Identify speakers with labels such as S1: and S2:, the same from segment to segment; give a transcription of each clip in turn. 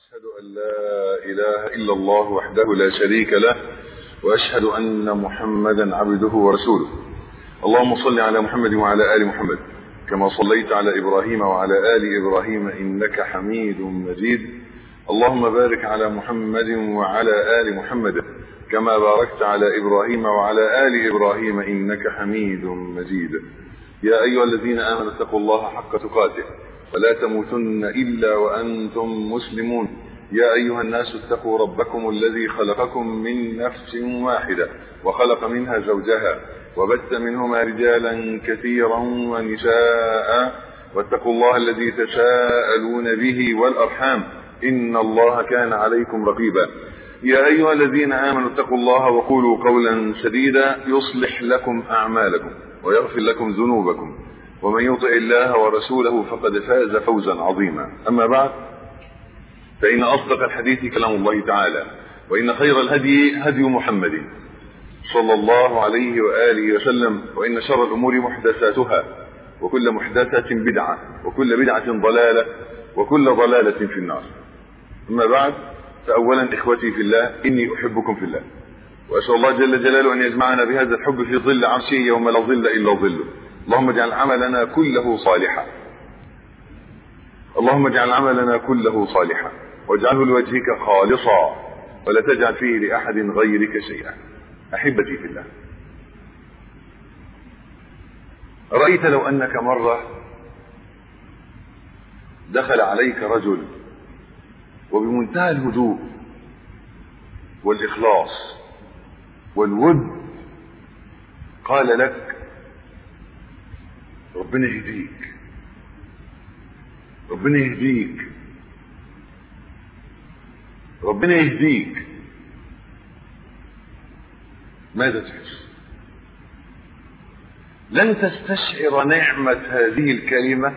S1: أشهد أن لا إله إلا الله وحده لا شريك له وأشهد أن محمدا عبده ورسوله اللهم صل على محمد وعلى آل محمد كما صليت على إبراهيم وعلى آل إبراهيم إنك حميد مجيد اللهم بارك على محمد وعلى آل محمد كما باركت على إبراهيم وعلى آل إبراهيم إنك حميد مجيد يا أيها الذين آمنوا اتقوا الله حق تقاته ولا تموتن إلا وأنتم مسلمون يا أيها الناس اتقوا ربكم الذي خلقكم من نفس واحدة وخلق منها زوجها وبث منهما رجالا كثيرا ونساء واتقوا الله الذي تساءلون به والأرحام إن الله كان عليكم رقيبا يا أيها الذين آمنوا اتقوا الله وقولوا قولا سديدا يصلح لكم أعمالكم ويغفر لكم ذنوبكم ومن يطع الله ورسوله فقد فاز فوزا عظيما أما بعد فإن أصدق الحديث كلام الله تعالى وإن خير الهدي هدي محمد صلى الله عليه وآله وسلم وإن شر الأمور محدثاتها وكل محدثة بدعة وكل بدعة ضلالة وكل ضلالة في النار أما بعد فأولا إخوتي في الله إني أحبكم في الله وأسأل الله جل جلاله أن يجمعنا بهذا الحب في ظل عرشه يوم لا ظل إلا ظله اللهم اجعل عملنا كله صالحا اللهم اجعل عملنا كله صالحا واجعله لوجهك خالصا ولا تجعل فيه لأحد غيرك شيئا أحبتي في الله رأيت لو أنك مرة دخل عليك رجل وبمنتهى الهدوء والإخلاص والود قال لك ربنا يهديك ربنا يهديك ربنا يهديك ماذا تحس لن تستشعر نعمة هذه الكلمة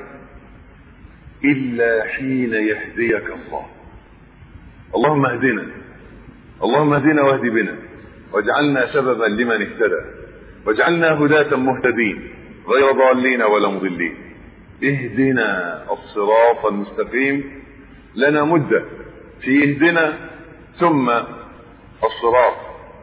S1: إلا حين يهديك الله اللهم اهدنا اللهم اهدنا واهد بنا واجعلنا سببا لمن اهتدى واجعلنا هداة مهتدين غير ضالين ولا مضلين اهدنا الصراط المستقيم لنا مدة في اهدنا ثم الصراط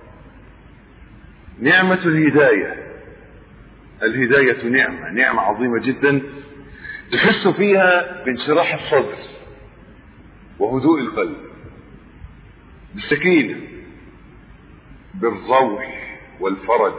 S1: نعمة الهداية الهداية نعمة نعمة عظيمة جدا تحس فيها بانشراح الصدر وهدوء القلب بالسكينة بالروح والفرج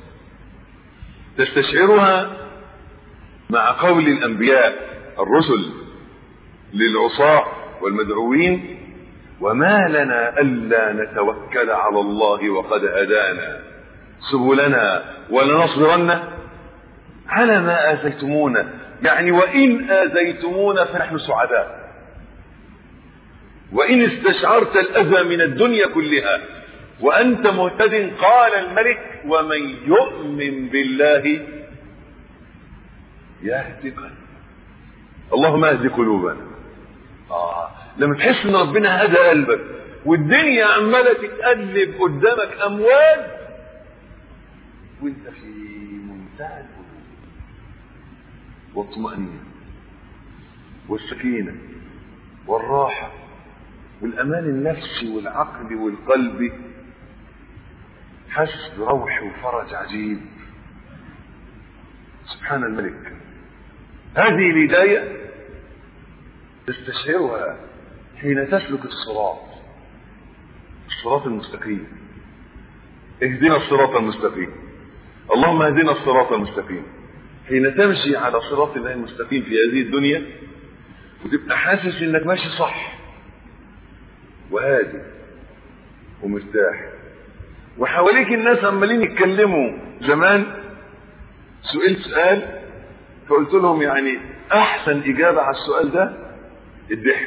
S1: تستشعرها مع قول الأنبياء الرسل للعصاة والمدعوين وما لنا ألا نتوكل على الله وقد هدانا سبلنا ولنصبرن على ما آذيتمونا يعني وإن آذيتمونا فنحن سعداء وإن استشعرت الأذى من الدنيا كلها وأنت مهتد قال الملك ومن يؤمن بالله يهدي قلبه اللهم اهد قلوبنا آه. لما تحس ان ربنا هدى قلبك والدنيا عماله تتقلب قدامك اموال وانت في منتهى الهدوء والطمأنينة والسكينة والراحة والأمان النفسي والعقل والقلبي حس بروح وفرج عجيب سبحان الملك هذه الهداية تستشعرها حين تسلك الصراط الصراط المستقيم اهدنا الصراط المستقيم اللهم اهدنا الصراط المستقيم حين تمشي على صراط الله المستقيم في هذه الدنيا وتبقى حاسس انك ماشي صح وهادي ومرتاح وحواليك الناس عمالين يتكلموا زمان سئلت سؤال فقلت لهم يعني احسن اجابه على السؤال ده الضحك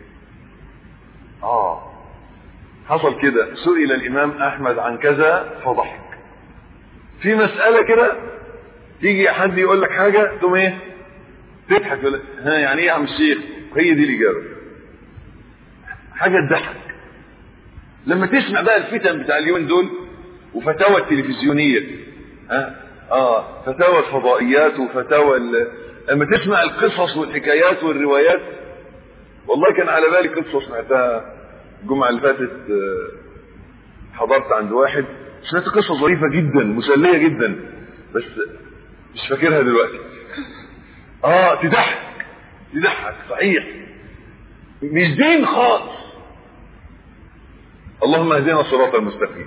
S1: اه حصل كده سئل الامام احمد عن كذا فضحك في مساله كده تيجي حد يقول لك حاجه تقوم ايه تضحك يقول ها يعني ايه يا عم الشيخ هي دي الاجابه حاجه تضحك لما تسمع بقى الفتن بتاع اليومين دول وفتاوى التلفزيونيه ها اه فتاوى الفضائيات وفتاوى ال... لما تسمع القصص والحكايات والروايات والله كان على بالي قصه سمعتها الجمعه اللي فاتت آه، حضرت عند واحد سمعت قصه ظريفه جدا مسليه جدا بس مش فاكرها دلوقتي اه تضحك تضحك صحيح مش دين خالص اللهم اهدنا الصراط المستقيم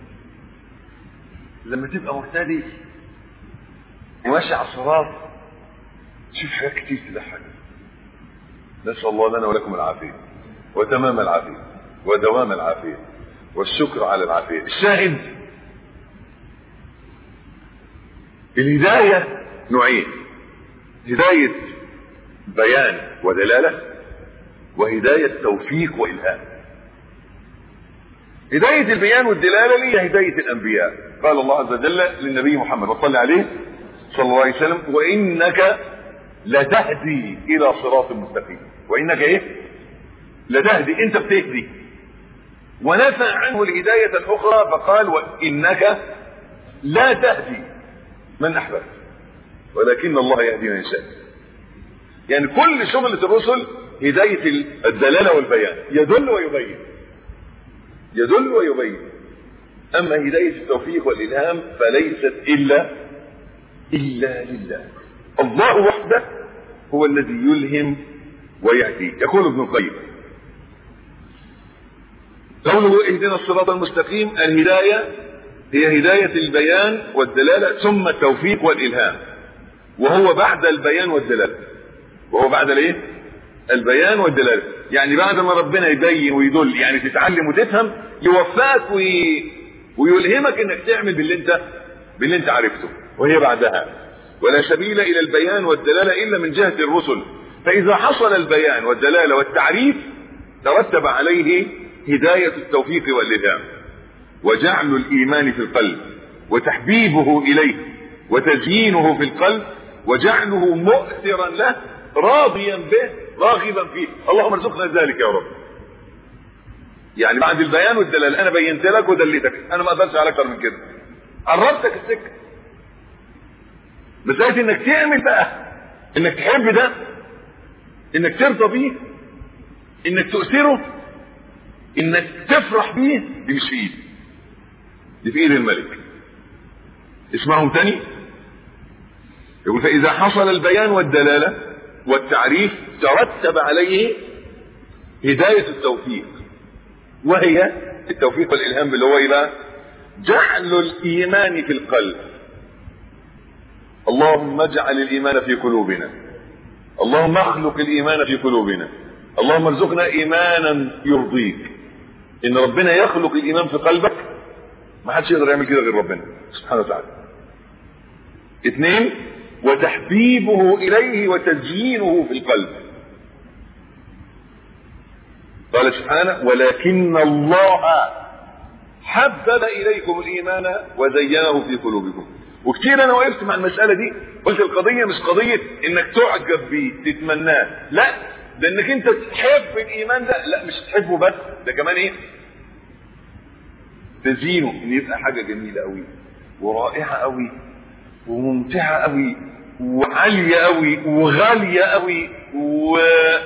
S1: لما تبقى مهتدي وماشي على الصراط تشوف حاجات كتير تضحك نسال الله لنا ولكم العافيه وتمام العافيه ودوام العافيه والشكر على العافيه الشاهد الهدايه نوعين هدايه بيان ودلاله وهدايه توفيق والهام هداية البيان والدلالة هي هداية الأنبياء قال الله عز وجل للنبي محمد وصلى عليه صلى الله عليه وسلم وإنك لتهدي إلى صراط مستقيم وإنك إيه لتهدي أنت بتهدي ونفى عنه الهداية الأخرى فقال وإنك لا تهدي من أحببت ولكن الله يهدي من يشاء يعني كل شغلة الرسل هداية الدلالة والبيان يدل ويبين يدل ويبين أما هداية التوفيق والإلهام فليست إلا إلا لله الله وحده هو الذي يلهم ويهدي يقول ابن القيم قوله اهدنا الصراط المستقيم الهداية هي هداية البيان والدلالة ثم التوفيق والإلهام وهو بعد البيان والدلالة وهو بعد الايه البيان والدلالة يعني بعد ما ربنا يبين ويدل يعني تتعلم وتفهم يوفقك وي... ويلهمك انك تعمل باللي انت باللي انت عرفته وهي بعدها ولا سبيل الى البيان والدلالة الا من جهة الرسل فاذا حصل البيان والدلالة والتعريف ترتب عليه هداية التوفيق والإلهام وجعل الإيمان في القلب وتحبيبه إليه وتزيينه في القلب وجعله مؤثرا له راضيا به راغبا فيه اللهم ارزقنا ذلك يا رب يعني بعد البيان والدلال انا بينت لك ودليتك انا ما اقدرش على اكتر من كده قربتك السكه مسألة انك تعمل بقى انك تحب ده انك ترضى بيه انك تؤثره انك تفرح بيه دي مش في ايدي دي في ايد الملك اسمعهم تاني يقول فاذا حصل البيان والدلالة والتعريف ترتب عليه هداية التوفيق وهي التوفيق والالهام اللي هو ايه بقى جعل الايمان في القلب اللهم اجعل الايمان في قلوبنا اللهم اخلق الايمان في قلوبنا اللهم ارزقنا ايمانا يرضيك ان ربنا يخلق الايمان في قلبك ما حدش يقدر يعمل كده غير ربنا سبحانه وتعالى اثنين وتحبيبه اليه وتزيينه في القلب قال سبحانه ولكن الله حبب اليكم الايمان وزينه في قلوبكم وكتير انا وقفت مع المساله دي قلت القضيه مش قضيه انك تعجب بيه تتمناه لا ده انك انت تحب الايمان ده لا مش تحبه بس ده كمان ايه تزينه ان يبقى حاجه جميله قوي ورائعه قوي وممتعه قوي وعاليه قوي وغاليه قوي و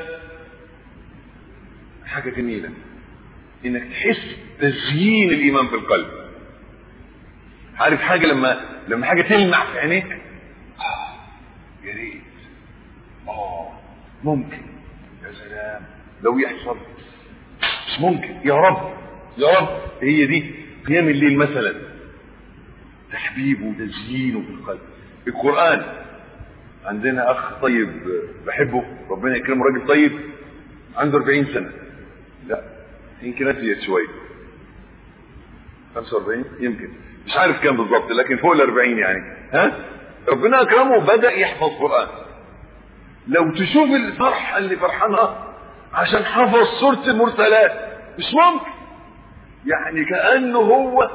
S1: حاجه جميله انك تحس تزيين الايمان في القلب عارف حاجه لما لما حاجه تلمع في عينيك آه يا ريت اه ممكن يا سلام لو يحصل مش ممكن يا رب يا رب هي دي قيام الليل مثلا تحبيبه وتزيينه في القلب القران عندنا اخ طيب بحبه ربنا يكرمه راجل طيب عنده 40 سنه لا يمكن ازيد شويه 45 يمكن مش عارف كام بالظبط لكن فوق ال 40 يعني ها ربنا اكرمه بدا يحفظ قران لو تشوف الفرحه اللي فرحانها عشان حفظ سوره المرسلات مش ممكن يعني كانه هو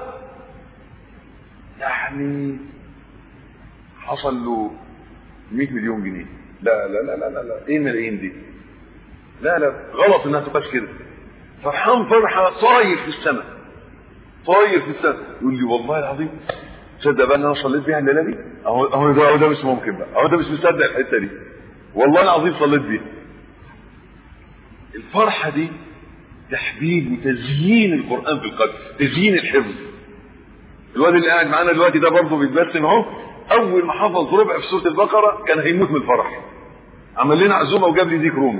S1: يعني حصل له 100 مليون جنيه لا لا لا لا لا, لا. ايه الملايين دي لا لا غلط انها تبقاش كده فرحان فرحه طاير في السماء طاير في السماء يقول لي والله العظيم تصدق بقى ان انا صليت بيها الليله دي اهو اهو ده اهو ده مش ممكن بقى اهو ده مش مصدق الحته دي والله العظيم صليت بيها الفرحة دي تحبيب وتزيين القرآن في القلب تزيين الحفظ الواد اللي قاعد معانا دلوقتي ده برضه بيتبسم اهو اول ما حفظ ربع في سوره البقره كان هيموت من الفرح عمل لنا عزومه وجاب لي ديك رومي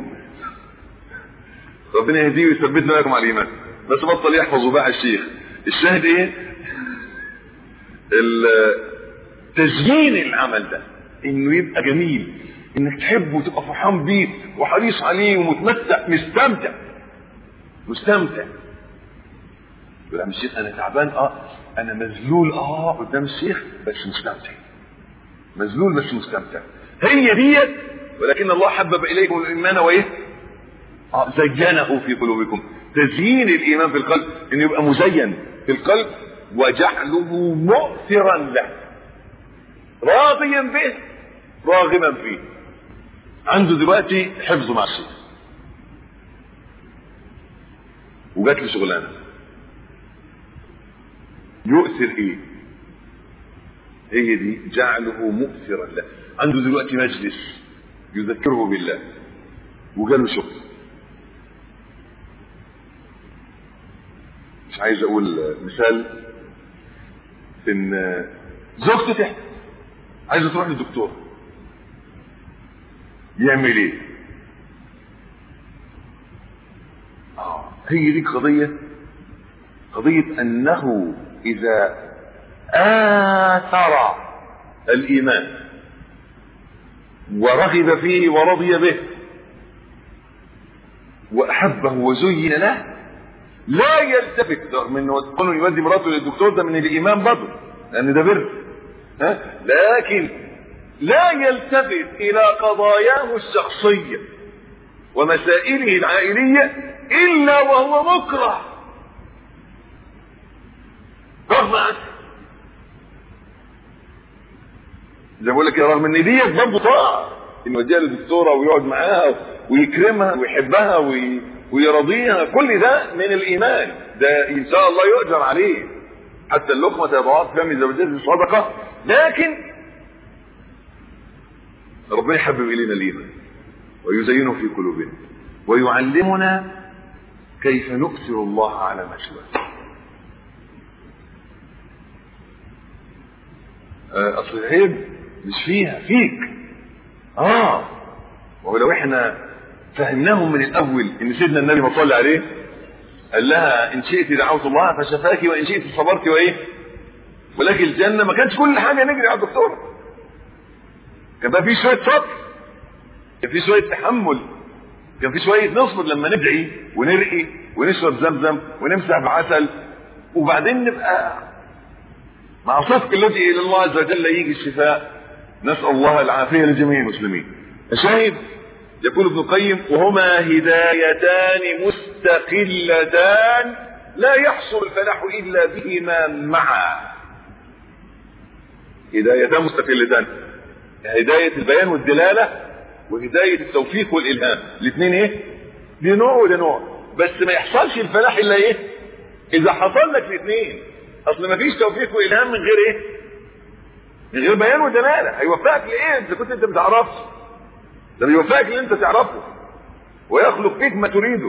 S1: ربنا يهديه ويثبتنا لكم على الايمان بس بطل يحفظ وباع الشيخ الشاهد ايه تزيين العمل ده انه يبقى جميل انك تحبه وتبقى فرحان بيه وحريص عليه ومتمتع مستمتع مستمتع يقول عم الشيخ انا تعبان اه انا مذلول اه قدام الشيخ بس مستمتع مذلول بس مستمتع هي ديت ولكن الله حبب اليكم الايمان وايه اه زينه في قلوبكم تزيين الايمان في القلب انه يبقى مزين في القلب وجعله مؤثرا له راضيا به راغبا فيه عنده دلوقتي حفظ مع الشيخ وجات له شغلانه يؤثر ايه هي دي جعله مؤثرا له عنده دلوقتي مجلس يذكره بالله وجاله شغل مش عايز اقول مثال ان زوجته تحت عايزه تروح للدكتور يعمل ايه اه هي دي قضيه قضيه انه اذا آثر الإيمان ورغب فيه ورضي به وأحبه وزين له لا يلتفت رغم انه كونه يودي مراته للدكتور ده من الايمان برضه لان ده بر ها لكن لا يلتفت الى قضاياه الشخصيه ومسائله العائليه الا وهو مكره رغم عنه زي ما بقول لك رغم ان ديت برضه طاعه انه يوديها للدكتوره ويقعد معاها ويكرمها ويحبها وي... ويرضيها كل ده من الايمان ده ان شاء الله يؤجر عليه حتى اللقمه يضعها في فم زوجته صدقه لكن ربنا يحبب الينا الايمان ويزينه في قلوبنا ويعلمنا كيف نؤثر الله على ما سواه اصل العيب مش فيها فيك اه ولو احنا فهمناهم من الاول ان سيدنا النبي ما صلى عليه قال لها ان شئت دعوت الله فشفاك وان شئت صبرت وايه ولكن الجنه ما كانش كل حاجه نجري على الدكتور كان بقى في شويه صبر كان في شويه تحمل كان في شويه نصبر لما ندعي ونرقي ونشرب زمزم ونمسح بعسل وبعدين نبقى مع صدق اللجئ الى الله عز وجل يجي الشفاء نسال الله العافيه لجميع المسلمين شاهد يقول ابن القيم وهما هدايتان مستقلتان لا يحصل الفلاح الا بهما معا هدايتان مستقلتان هدايه البيان والدلاله وهدايه التوفيق والالهام الاثنين ايه دي نوع وده نوع بس ما يحصلش الفلاح الا ايه اذا حصل لك الاثنين اصل ما فيش توفيق والهام من غير ايه من غير بيان ودلاله هيوفقك لايه انت كنت انت ما تعرفش ده بيوفقك اللي انت تعرفه ويخلق فيك ما تريده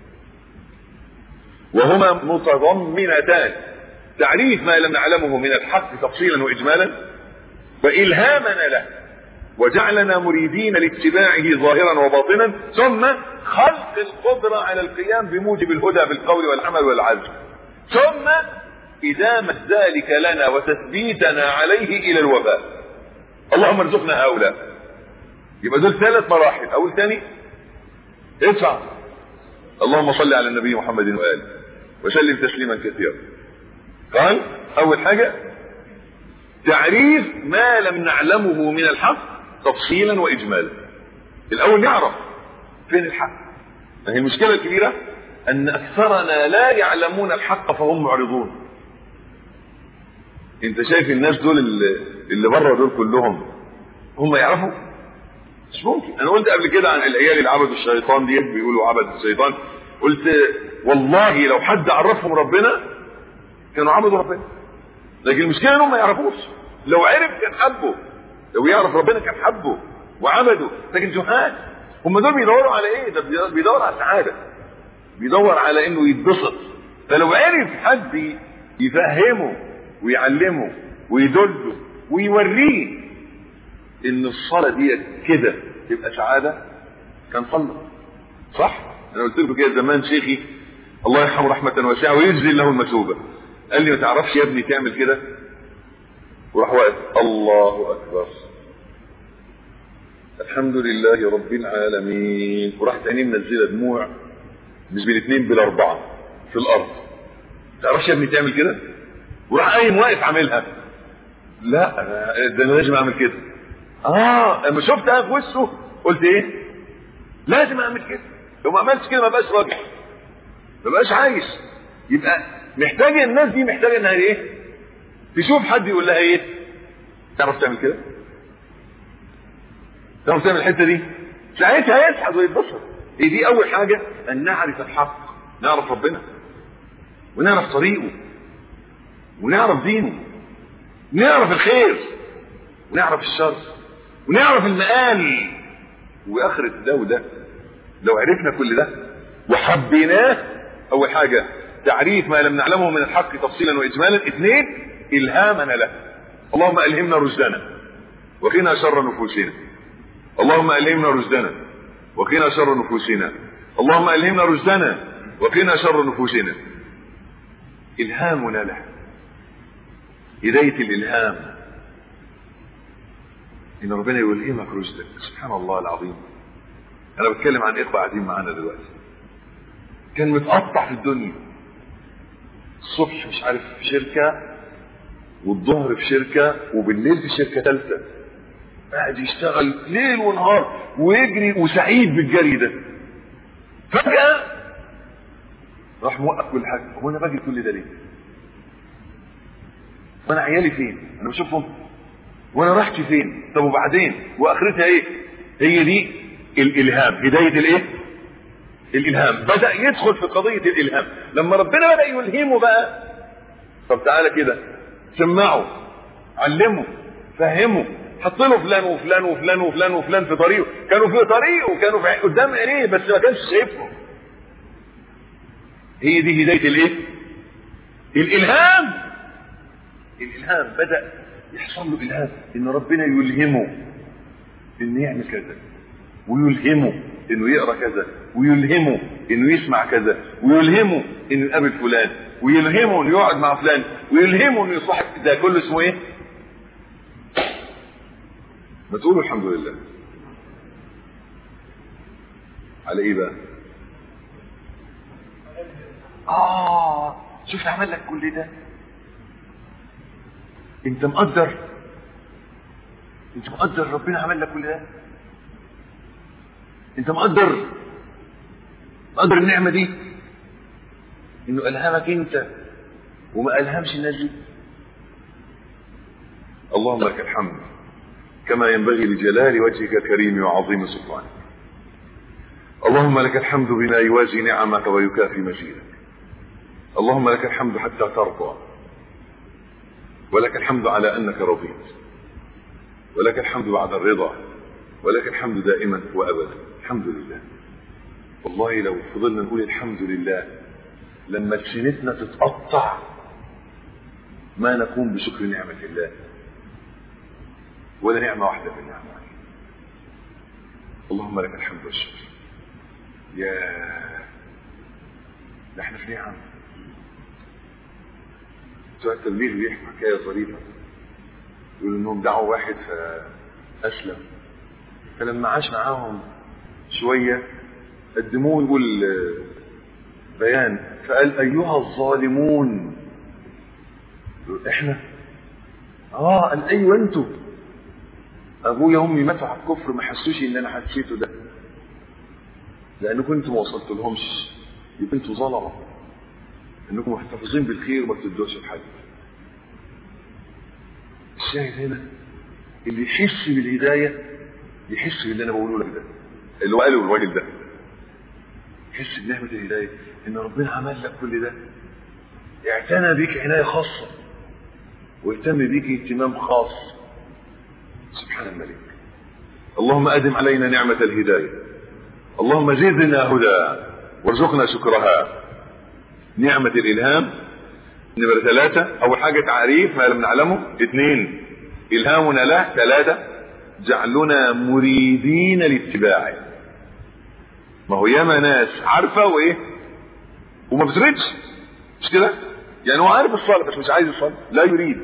S1: وهما متضمنتان تعريف ما لم نعلمه من الحق تفصيلا واجمالا والهامنا له وجعلنا مريدين لاتباعه ظاهرا وباطنا ثم خلق القدره على القيام بموجب الهدى بالقول والعمل والعزم ثم إدامة ذلك لنا وتثبيتنا عليه إلى الوفاء اللهم ارزقنا هؤلاء يبقى دول ثلاث مراحل أول ثاني ادفع اللهم صل على النبي محمد وآله وسلم تسليما كثيرا قال أول حاجة تعريف ما لم نعلمه من الحق تفصيلا وإجمالا الأول نعرف فين الحق ما هي المشكلة الكبيرة أن أكثرنا لا يعلمون الحق فهم معرضون انت شايف الناس دول اللي, اللي بره دول كلهم هم يعرفوا مش ممكن انا قلت قبل كده عن العيال اللي عبدوا الشيطان دي بيقولوا عبد الشيطان قلت والله لو حد عرفهم ربنا كانوا عبدوا ربنا لكن المشكله انهم ما يعرفوش لو عرف كان حبه لو يعرف ربنا كان حبه وعبده لكن جهال هم دول بيدوروا على ايه ده بيدور على السعاده بيدور على انه يتبسط فلو عرف حد يفهمه ويعلمه ويدله ويوريه ان الصلاه دي كده تبقى سعاده كان صلى صح انا قلت لكم كده زمان شيخي الله يرحمه رحمه واسعه ويجزي له المثوبه قال لي ما تعرفش يا ابني تعمل كده وراح واقف الله اكبر الحمد لله رب العالمين وراحت عينيه منزله دموع مش بالاثنين بالاربعه في الارض تعرفش يا ابني تعمل كده وراح قايم واقف عاملها لا ده انا لازم اعمل كده اه لما شفتها في وشه قلت ايه لازم اعمل كده لو ما عملتش كده ما بقاش راجل ما بقاش عايش يبقى محتاجه الناس دي محتاجه انها ايه تشوف حد يقول لها ايه تعرف تعمل كده تعرف تعمل الحته دي ساعتها يسعد ويتبسط ايه دي اول حاجه ان نعرف الحق نعرف ربنا ونعرف طريقه ونعرف دينه نعرف الخير ونعرف الشر ونعرف المآل واخرة ده وده لو عرفنا كل ده وحبيناه اول حاجة تعريف ما لم نعلمه من الحق تفصيلا واجمالا اثنين الهامنا له اللهم الهمنا رشدنا وقنا شر نفوسنا اللهم الهمنا رشدنا وقنا شر نفوسنا اللهم الهمنا رشدنا وقنا شر نفوسنا الهامنا له هداية الالهام ان ربنا يلهمك رشدك سبحان الله العظيم انا بتكلم عن اخوة قاعدين معانا دلوقتي كان متقطع في الدنيا الصبح مش عارف في شركة والظهر في شركة وبالليل في شركة ثالثة قاعد يشتغل ليل ونهار ويجري وسعيد بالجري ده فجأة راح موقف كل حاجة هو انا باجي كل ده ليه؟ وانا عيالي فين؟ انا بشوفهم وانا راحتي فين؟ طب وبعدين؟ واخرتها ايه؟ هي دي الالهام هداية الايه؟ الالهام بدأ يدخل في قضية الالهام لما ربنا بدأ يلهمه بقى طب تعالى كده سمعه علمه فهمه حط له فلان وفلان وفلان وفلان وفلان في طريقه كانوا في طريقه كانوا في قدام عينيه بس ما كانش شايفهم هي دي هدايه الايه الالهام الالهام بدا يحصل له الهام ان ربنا يلهمه انه يعمل كذا ويلهمه انه يقرا كذا ويلهمه انه يسمع كذا ويلهمه انه يقابل فلان ويلهمه انه يقعد مع فلان ويلهمه انه يصاحب ده كله اسمه ايه ما تقولوا الحمد لله على ايه بقى اه شوف عمل لك كل ده انت مقدر انت مقدر ربنا عمل لك كل ده انت مقدر مقدر النعمه دي انه الهمك انت وما الهمش الناس دي اللهم لك الحمد كما ينبغي لجلال وجهك الكريم وعظيم سلطانك اللهم لك الحمد بما يوازي نعمك ويكافي مجيدك اللهم لك الحمد حتى ترضى ولك الحمد على انك رضيت ولك الحمد بعد الرضا ولك الحمد دائما وابدا الحمد لله والله لو فضلنا نقول الحمد لله لما لسنتنا تتقطع ما نقوم بشكر نعمة الله ولا نعمة واحدة من النعمة اللهم لك الحمد والشكر يا ده احنا في نعم بتوع التبليغ بيحكوا حكاية ظريفة يقول انهم دعوا واحد فاسلم فلما عاش معاهم شوية قدموه يقول بيان فقال ايها الظالمون احنا اه قال ايوه انتوا ابويا وامي ماتوا على الكفر ما حسوش ان انا حسيته ده لانكم انتوا ما وصلت لهمش يبقى انتوا ظلمه انكم محتفظين بالخير وما بتدوش لحد الشاهد هنا اللي يحس بالهدايه يحس باللي انا بقوله لك ده اللي هو قاله الراجل ده يحس بنعمه الهدايه ان ربنا عمل لك كل ده اعتنى بيك عنايه خاصه واهتم بيك اهتمام خاص سبحان الملك اللهم أدم علينا نعمة الهداية اللهم زدنا هدى وارزقنا شكرها نعمة الإلهام نمرة ثلاثة أول حاجة تعريف ما لم نعلمه اثنين إلهامنا له ثلاثة جعلنا مريدين لاتباعه ما هو ياما ناس عارفة وإيه وما بتريدش مش كده يعني هو عارف الصلاة بس مش عايز الصلاة لا يريد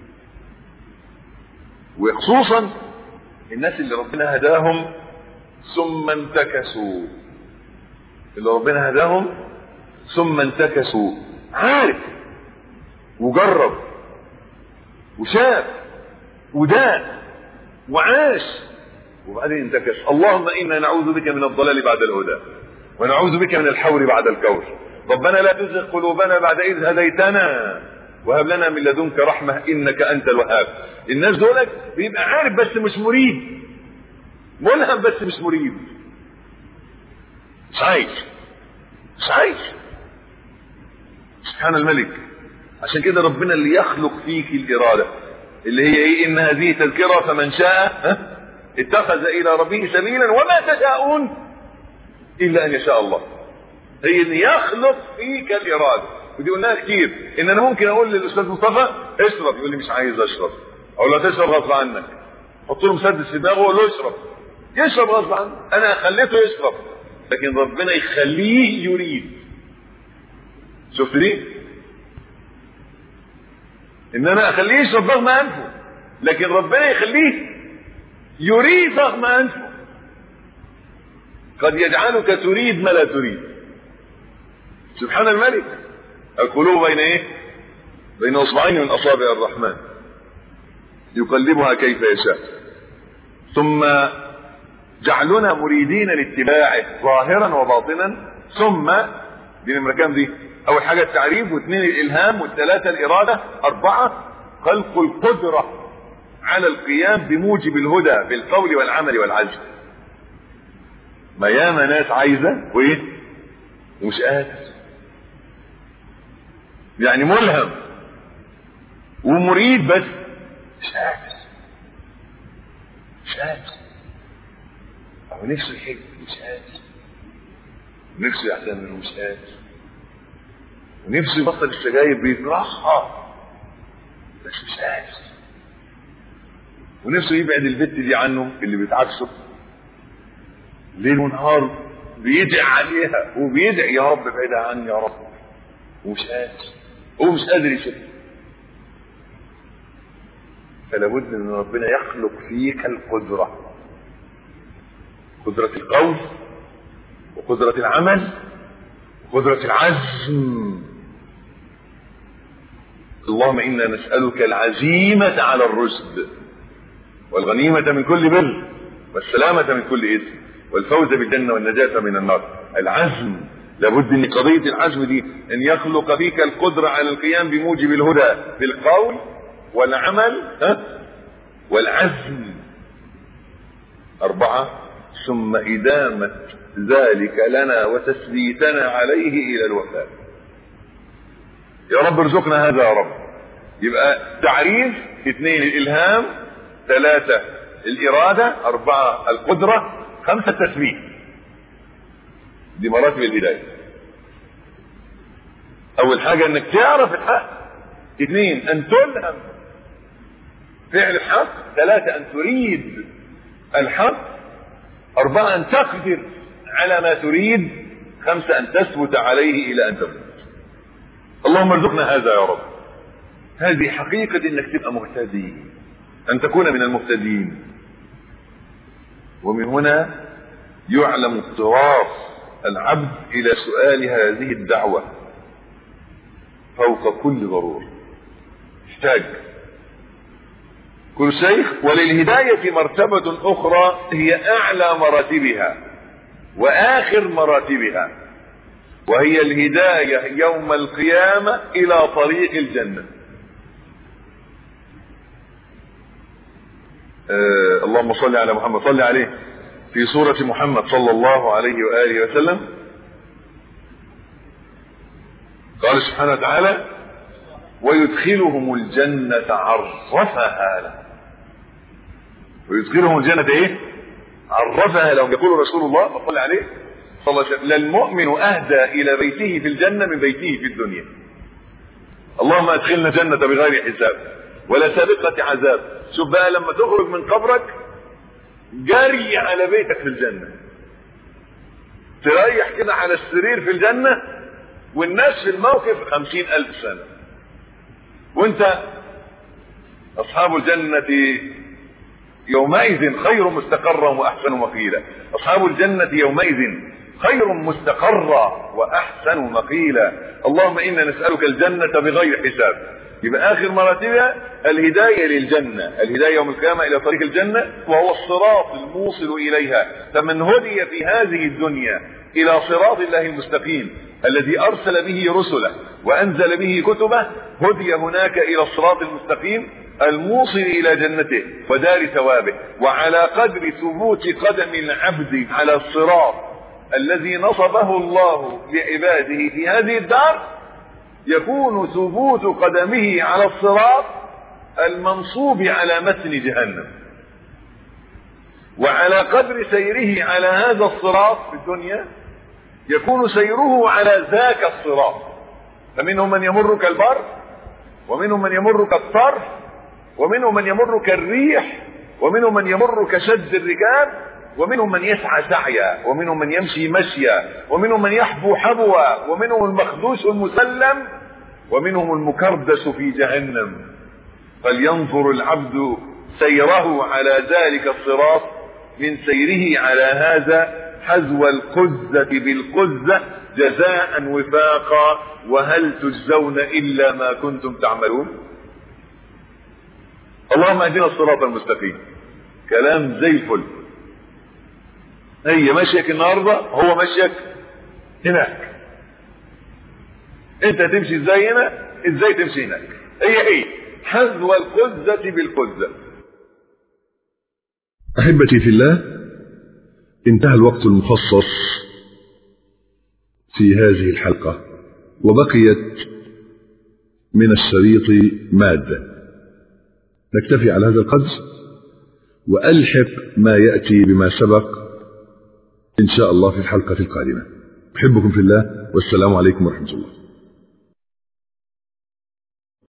S1: وخصوصا الناس اللي ربنا هداهم ثم انتكسوا اللي ربنا هداهم ثم انتكسوا عارف وجرب وشاف وداء وعاش وبعدين انتكس اللهم انا نعوذ بك من الضلال بعد الهدى ونعوذ بك من الحور بعد الكور ربنا لا تزغ قلوبنا بعد اذ هديتنا وهب لنا من لدنك رحمه انك انت الوهاب الناس دولت بيبقى عارف بس مش مريد ملهم بس مش مريد مش عايش مش عايش سبحان الملك عشان كده ربنا اللي يخلق فيك الإرادة اللي هي ايه ان هذه تذكرة فمن شاء ها اتخذ الى ربه سبيلا وما تشاءون الا ان يشاء الله هي ان يخلق فيك الإرادة ودي قلناها كتير ان انا ممكن اقول للاستاذ مصطفى اشرب يقول لي مش عايز اشرب او لا تشرب غصب عنك حط له مسدس في دماغه وقول له اشرب يشرب غصب عنه انا خليته يشرب لكن ربنا يخليه يريد شفت دي ان انا اخليه يشرب رغم انفه لكن ربنا يخليه يريد رغم انفه قد يجعلك تريد ما لا تريد سبحان الملك القلوب بين ايه بين اصبعين من اصابع الرحمن يقلبها كيف يشاء ثم جعلنا مريدين لاتباعه ظاهرا وباطنا ثم دي نمرة كام دي اول حاجة التعريف واثنين الالهام والثلاثة الارادة اربعة خلق القدرة على القيام بموجب الهدى بالقول والعمل والعزم ما ياما ناس عايزة وايه ومش قادر يعني ملهم ومريد بس مش قادر مش قادر هو نفسه يحب مش قادر نفسه يعتمر مش قادر ونفسه يبطل السجاير بيكرهها بس مش قادر ونفسه يبعد البت دي عنه اللي بتعكسه ليل ونهار بيدعي عليها وبيدعي يا رب ابعدها عني يا رب ومش قادر هو مش قادر يشوفها فلا بد ان ربنا يخلق فيك القدره قدرة القول وقدرة العمل وقدرة العزم اللهم إنا نسألك العزيمة على الرشد والغنيمة من كل بر والسلامة من كل إثم والفوز بالجنة والنجاة من النار العزم لابد ان قضية العزم دي ان يخلق فيك القدرة على القيام بموجب الهدى بالقول والعمل ها والعزم أربعة ثم إدامة ذلك لنا وتثبيتنا عليه إلى الوفاء يا رب ارزقنا هذا يا رب يبقى تعريف اثنين الإلهام ثلاثة الإرادة أربعة القدرة خمسة التثبيت دي مراتب الهداية أول حاجة أنك تعرف الحق اثنين أن تلهم فعل الحق ثلاثة أن تريد الحق أربعة أن تقدر على ما تريد خمسة أن تثبت عليه إلى أن تموت اللهم ارزقنا هذا يا رب هذه حقيقة أنك تبقى مهتدي أن تكون من المهتدين ومن هنا يعلم اضطراف العبد إلى سؤال هذه الدعوة فوق كل ضرورة احتاج كل شيخ وللهداية مرتبة أخرى هي أعلى مراتبها وآخر مراتبها وهي الهداية يوم القيامة إلى طريق الجنة آه اللهم صل على محمد صل عليه في سورة محمد صلى الله عليه وآله وسلم قال سبحانه وتعالى ويدخلهم الجنة عرفها لهم ويدخلهم الجنة ايه عرفها لهم يقول رسول الله صلى عليه صلى الله عليه وسلم للمؤمن أهدى إلى بيته في الجنة من بيته في الدنيا اللهم أدخلنا جنة بغير حساب ولا سابقة عذاب شوف بقى لما تخرج من قبرك جري على بيتك في الجنة تريح كده على السرير في الجنة والناس في الموقف خمسين ألف سنة وانت أصحاب الجنة يومئذ خير مستقرا وأحسن مقيلا أصحاب الجنة يومئذ خير مستقرا وأحسن مقيلا اللهم إنا نسألك الجنة بغير حساب يبقى آخر مراتبها الهداية للجنة الهداية يوم القيامة إلى طريق الجنة وهو الصراط الموصل إليها فمن هدي في هذه الدنيا إلى صراط الله المستقيم الذي أرسل به رسله وأنزل به كتبه هدي هناك إلى الصراط المستقيم الموصل إلى جنته ودار ثوابه وعلى قدر ثبوت قدم العبد على الصراط الذي نصبه الله لعباده في هذه الدار يكون ثبوت قدمه على الصراط المنصوب على متن جهنم وعلى قدر سيره على هذا الصراط في الدنيا يكون سيره على ذاك الصراط فمنهم من يمر كالبر ومنهم من يمر كالطرف ومنهم من يمر كالريح ومنهم من يمر كشد الركاب ومنهم من يسعى سعيا ومنهم من يمشي مشيا ومنهم من يحبو حبوا ومنهم المخدوش المسلم ومنهم المكردس في جهنم فلينظر العبد سيره على ذلك الصراط من سيره على هذا حذو القزة بالقزة جزاء وفاقا وهل تجزون إلا ما كنتم تعملون اللهم اهدنا الصراط المستقيم كلام زي الفل هي مشيك النهارده هو مشيك هناك انت تمشي ازاي هنا ازاي تمشي هناك هي هي حذو القزة بالقزة
S2: أحبتي في الله انتهى الوقت المخصص في هذه الحلقة وبقيت من الشريط مادة نكتفي على هذا القدر وألحق ما يأتي بما سبق إن شاء الله في الحلقة القادمة أحبكم في الله والسلام عليكم ورحمة الله